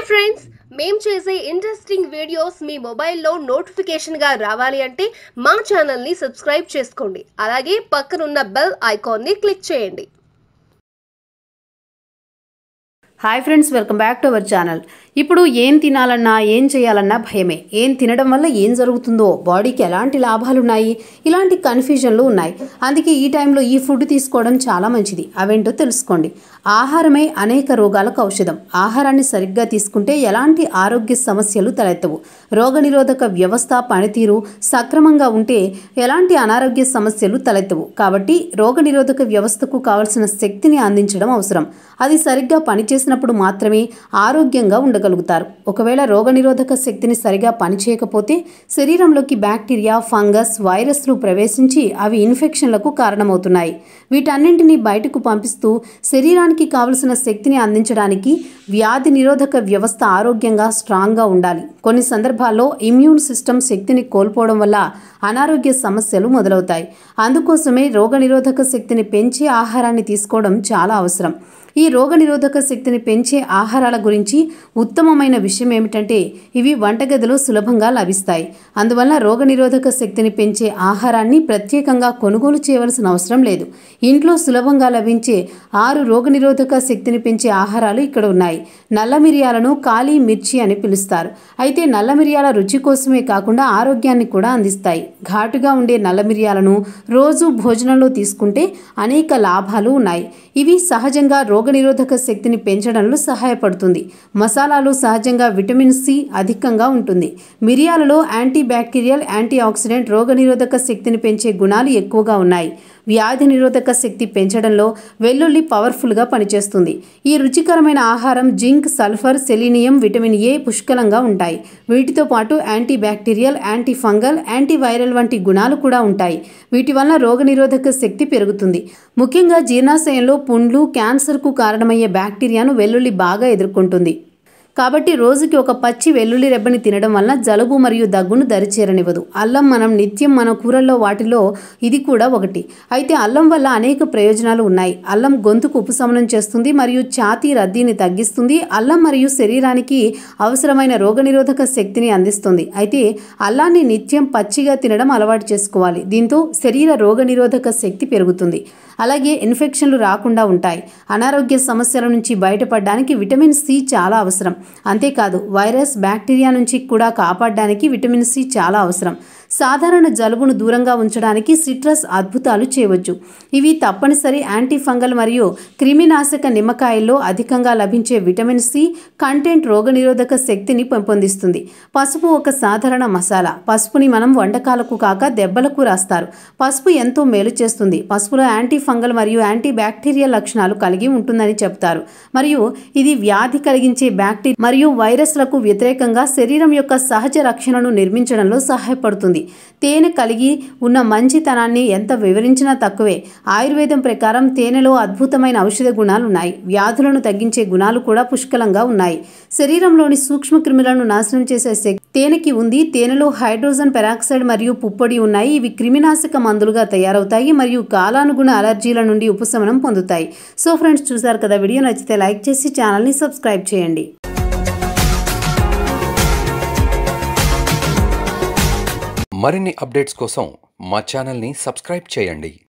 friends మేము చేసే interesting videos మీ మొబైల్లో నోటిఫికేషన్గా రావాలి అంటే మా ఛానల్ని సబ్స్క్రైబ్ చేసుకోండి అలాగే పక్కనున్న బెల్ ఐకాన్ని క్లిక్ చేయండి hi friends welcome back to our channel ఇప్పుడు ఏం తినాలన్నా ఏం చేయాలన్నా భయమే ఏం తినడం వల్ల ఏం జరుగుతుందో బాడీకి ఎలాంటి లాభాలు ఉన్నాయి ఇలాంటి కన్ఫ్యూజన్లు ఉన్నాయి అందుకే ఈ టైంలో ఈ ఫుడ్ తీసుకోవడం చాలా మంచిది అవేంటో తెలుసుకోండి ఆహారమే అనేక రోగాలకు ఔషధం ఆహారాన్ని సరిగ్గా తీసుకుంటే ఎలాంటి ఆరోగ్య సమస్యలు తలెత్తవు రోగనిరోధక వ్యవస్థ పనితీరు సక్రమంగా ఉంటే ఎలాంటి అనారోగ్య సమస్యలు తలెత్తవు కాబట్టి రోగనిరోధక వ్యవస్థకు కావలసిన శక్తిని అందించడం అవసరం అది సరిగ్గా పనిచేసినప్పుడు మాత్రమే ఆరోగ్యంగా ఉండగలుగుతారు ఒకవేళ రోగనిరోధక శక్తిని సరిగా పనిచేయకపోతే శరీరంలోకి బ్యాక్టీరియా ఫంగస్ వైరస్లు ప్రవేశించి అవి ఇన్ఫెక్షన్లకు కారణమవుతున్నాయి వీటన్నింటినీ బయటకు పంపిస్తూ శరీరానికి కావలసిన శక్తిని అందించడానికి వ్యాధి నిరోధక వ్యవస్థ ఆరోగ్యంగా స్ట్రాంగ్గా ఉండాలి కొన్ని సందర్భాల్లో ఇమ్యూన్ సిస్టమ్ శక్తిని కోల్పోవడం వల్ల అనారోగ్య సమస్యలు మొదలవుతాయి అందుకోసమే రోగనిరోధక శక్తిని పెంచే ఆహారాన్ని తీసుకోవడం చాలా అవసరం ఈ రోగనిరోధక శక్తిని పెంచే ఆహారాల గురించి ఉత్తమమైన విషయం ఏమిటంటే ఇవి వంటగదిలో సులభంగా లభిస్తాయి అందువల్ల రోగనిరోధక శక్తిని పెంచే ఆహారాన్ని ప్రత్యేకంగా కొనుగోలు చేయవలసిన అవసరం లేదు ఇంట్లో సులభంగా లభించే ఆరు రోగనిరోధక శక్తిని పెంచే ఆహారాలు ఇక్కడ ఉన్నాయి నల్ల మిరియాలను కాళీ మిర్చి అని పిలుస్తారు అయితే నల్ల మిరియాల రుచి కోసమే కాకుండా ఆరోగ్యాన్ని కూడా అందిస్తాయి ఘాటుగా ఉండే నల్ల మిరియాలను రోజు భోజనంలో తీసుకుంటే అనేక లాభాలు ఉన్నాయి ఇవి సహజంగా రోగనిరోధక శక్తిని పెంచడంలో సహాయపడుతుంది మసాలాలు సహజంగా విటమిన్ సి అధికంగా ఉంటుంది మిరియాలలో యాంటీ బ్యాక్టీరియల్ యాంటీ ఆక్సిడెంట్ రోగనిరోధక శక్తిని పెంచే గుణాలు ఎక్కువగా ఉన్నాయి వ్యాధి నిరోధక శక్తి పెంచడంలో వెల్లుల్లి పవర్ఫుల్గా పనిచేస్తుంది ఈ రుచికరమైన ఆహారం zinc sulphur selenium vitamin A పుష్కలంగా ఉంటాయి వీటితో పాటు antibacterial antifungal antiviral వంటి గుణాలు కూడా ఉంటాయి వీటి వల్ల రోగనిరోధక శక్తి పెరుగుతుంది ముఖ్యంగా జీర్ణాశయంలో పుండ్లు క్యాన్సర్కు కారణమయ్యే బ్యాక్టీరియాను వెల్లుల్లి బాగా ఎదుర్కొంటుంది కాబట్టి రోజుకి ఒక పచ్చి వెల్లుల్లి రెబ్బని తినడం వల్ల జలుబు మరియు దగ్గును దరిచేరనివ్వదు అల్లం మనం నిత్యం మన కూరల్లో వాటిలో ఇది కూడా ఒకటి అయితే అల్లం వల్ల అనేక ప్రయోజనాలు ఉన్నాయి అల్లం గొంతుకు ఉపశమనం చేస్తుంది మరియు ఛాతీ రద్దీని తగ్గిస్తుంది అల్లం మరియు శరీరానికి అవసరమైన రోగనిరోధక శక్తిని అందిస్తుంది అయితే అల్లాన్ని నిత్యం పచ్చిగా తినడం అలవాటు చేసుకోవాలి దీంతో శరీర రోగనిరోధక శక్తి పెరుగుతుంది అలాగే ఇన్ఫెక్షన్లు రాకుండా ఉంటాయి అనారోగ్య సమస్యల నుంచి బయటపడడానికి విటమిన్ సి చాలా అవసరం అంతేకాదు వైరస్ బ్యాక్టీరియా నుంచి కూడా కాపాడడానికి విటమిన్ సి చాలా అవసరం సాధారణ జలుబును దూరంగా ఉంచడానికి సిట్రస్ అద్భుతాలు చేయవచ్చు ఇవి తప్పనిసరి యాంటీ ఫంగల్ మరియు క్రిమినాశక నిమ్మకాయల్లో అధికంగా లభించే విటమిన్ సి కంటెంట్ రోగనిరోధక శక్తిని పెంపొందిస్తుంది పసుపు ఒక సాధారణ మసాలా పసుపుని మనం వంటకాలకు కాక దెబ్బలకు రాస్తారు పసుపు ఎంతో మేలు చేస్తుంది పసుపులో యాంటీ ఫంగల్ మరియు యాంటీ బ్యాక్టీరియా లక్షణాలు కలిగి ఉంటుందని చెప్తారు మరియు ఇది వ్యాధి కలిగించే బ్యాక్టీరియా మరియు వైరస్లకు వ్యతిరేకంగా శరీరం యొక్క సహజ రక్షణను నిర్మించడంలో సహాయపడుతుంది తేనె కలిగి ఉన్న మంచితనాన్ని ఎంత వివరించినా తక్కువే ఆయుర్వేదం ప్రకారం తేనెలో అద్భుతమైన ఔషధ గుణాలు ఉన్నాయి వ్యాధులను తగ్గించే గుణాలు కూడా పుష్కలంగా ఉన్నాయి శరీరంలోని సూక్ష్మ క్రిములను నాశనం చేసే శక్తి తేనెకి ఉంది తేనెలో హైడ్రోజన్ పెరాక్సైడ్ మరియు పుప్పొడి ఉన్నాయి ఇవి క్రిమినాశక మందులుగా తయారవుతాయి మరియు కాలానుగుణ అలర్జీల నుండి ఉపశమనం పొందుతాయి సో ఫ్రెండ్స్ చూసారు కదా వీడియో నచ్చితే లైక్ చేసి ఛానల్ని సబ్స్క్రైబ్ చేయండి మరిన్ని అప్డేట్స్ కోసం మా ఛానల్ని సబ్స్క్రైబ్ చేయండి